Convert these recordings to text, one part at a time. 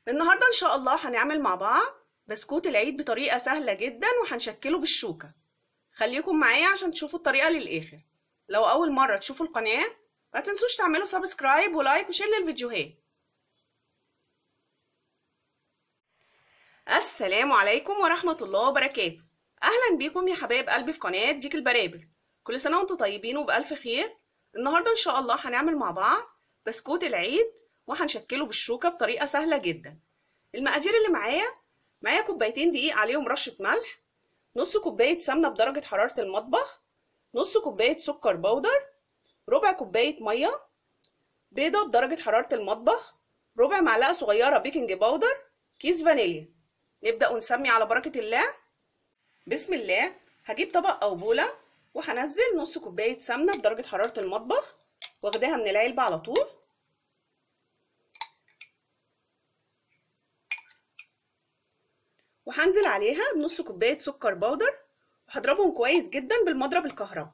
النهاردة إن شاء الله هنعمل مع بعض بسكوت العيد بطريقة سهلة جدا وهنشكله بالشوكة خليكم معايا عشان تشوفوا الطريقة للآخر لو أول مرة تشوفوا القناة ما تنسوش تعملوا سبسكرايب ولايك وشير للفيديوهات السلام عليكم ورحمة الله وبركاته أهلا بيكم يا حبايب قلبي في قناة ديك البرابر كل سنة وانتم طيبين وبألف خير النهاردة إن شاء الله هنعمل مع بعض بسكوت العيد وهنشكله بالشوكة بطريقة سهلة جدا المقادير اللي معايا معايا كوبايتين دقيق عليهم رشة ملح نص كوباية سمنة بدرجة حرارة المطبخ نص كوباية سكر بودر ربع كوباية مية بيضة بدرجة حرارة المطبخ ربع معلقة صغيرة بيكنج باودر كيس فانيليا نبدأ ونسمي على بركة الله بسم الله هجيب طبق أو بولة وهنزل نص كوباية سمنة بدرجة حرارة المطبخ واخداها من العلبة على طول وهنزل عليها بنص كوباية سكر بودر وهضربهم كويس جدا بالمضرب الكهرباء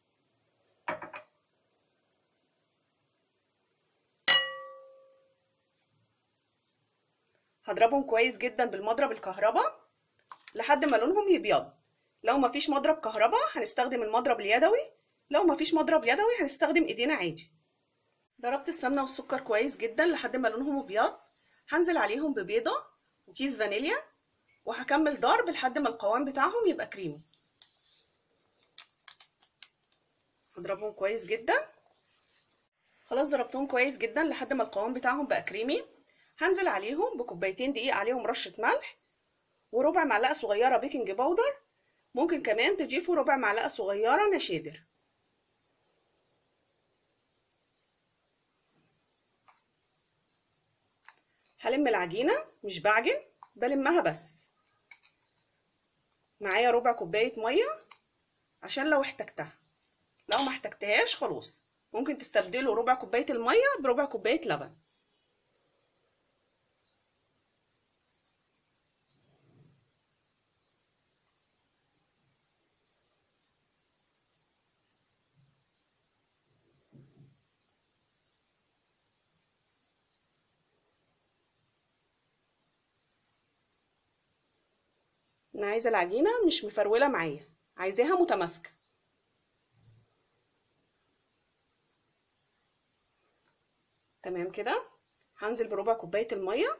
هضربهم كويس جدا بالمضرب الكهرباء لحد ما لونهم يبيض لو مفيش مضرب كهرباء هنستخدم المضرب اليدوي لو مفيش مضرب يدوي هنستخدم ايدينا عادي ضربت السمنه والسكر كويس جدا لحد ما لونهم ابيض هنزل عليهم ببيضه وكيس فانيليا وهكمل ضرب لحد ما القوام بتاعهم يبقى كريمي هضربهم كويس جدا خلاص ضربتهم كويس جدا لحد ما القوام بتاعهم بقى كريمي هنزل عليهم بكوبايتين دقيق عليهم رشه ملح وربع معلقه صغيره بيكنج باودر ممكن كمان تضيفوا ربع معلقه صغيره نشادر هلم العجينه مش بعجن بلمها بس معايا ربع كوبايه ميه عشان لو احتجتها لو ما احتجتهاش خلاص ممكن تستبدلوا ربع كوبايه الميه بربع كوبايه لبن انا عايزه العجينه مش مفروله معايا عايزاها متماسكه تمام كده هنزل بربع كوبايه الميه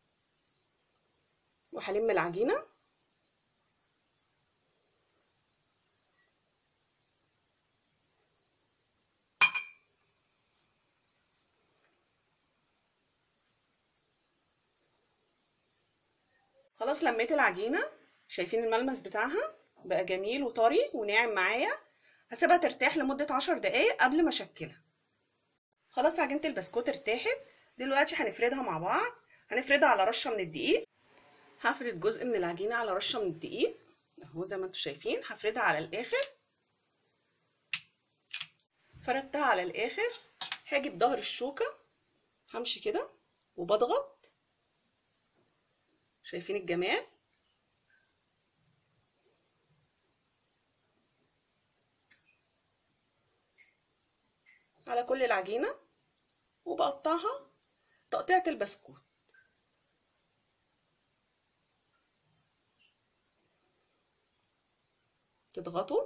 وهلم العجينه خلاص لميت العجينه شايفين الملمس بتاعها بقى جميل وطري وناعم معايا هسيبها ترتاح لمدة عشر دقايق قبل ما اشكلها خلاص عجينة البسكوت ارتاحت دلوقتي هنفردها مع بعض هنفردها على رشة من الدقيق هفرد جزء من العجينة على رشة من الدقيق اهو زي ما انتم شايفين هفردها على الاخر فردتها على الاخر هاجي بظهر الشوكة همشي كده وبضغط شايفين الجمال على كل العجينة وبقطعها تقطيعة البسكوت تضغطوا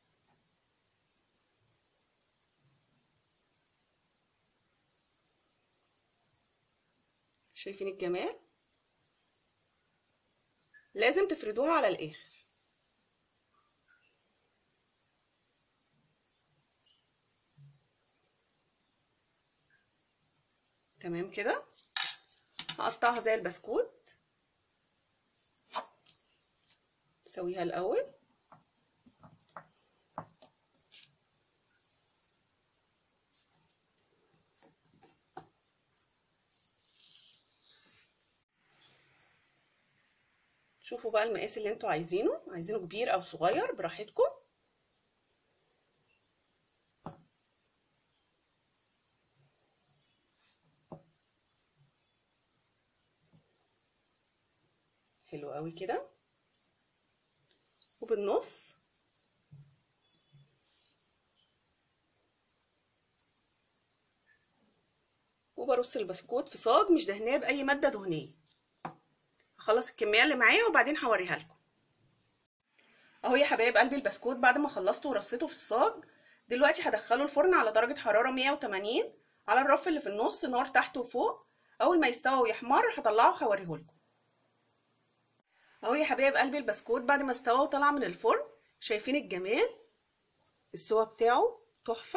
شايفين الجمال لازم تفردوها على الاخر تمام كده هقطعها زي البسكوت نسويها الاول شوفوا بقى المقاس اللي انتوا عايزينه عايزينه كبير او صغير براحتكم حلو قوي كده وبالنص وبرص البسكوت في صاج مش دهناه باي ماده دهنيه هخلص الكميه اللي معايا وبعدين هوريها لكم اهو يا حبايب قلبي البسكوت بعد ما خلصته ورصيته في الصاج دلوقتي هدخله الفرن على درجه حراره 180 على الرف اللي في النص نار تحت وفوق اول ما يستوى ويحمر هطلعه وهوريه لكم اهو يا حبايب قلبي البسكوت بعد ما استوى وطلع من الفرن شايفين الجمال السوا بتاعه تحفه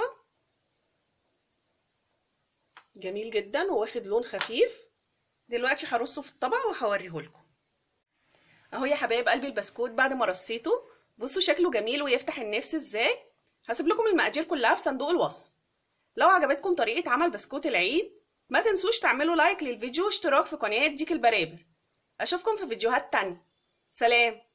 جميل جدا وواخد لون خفيف دلوقتي هرصه في الطبق وهوريه لكم اهو يا حبايب قلبي البسكوت بعد ما رصيته بصوا شكله جميل ويفتح النفس ازاي هسيب لكم المقادير كلها في صندوق الوصف لو عجبتكم طريقه عمل بسكوت العيد ما تنسوش تعملوا لايك للفيديو واشتراك في قناه ديك البرابر اشوفكم في فيديوهات تانية سلام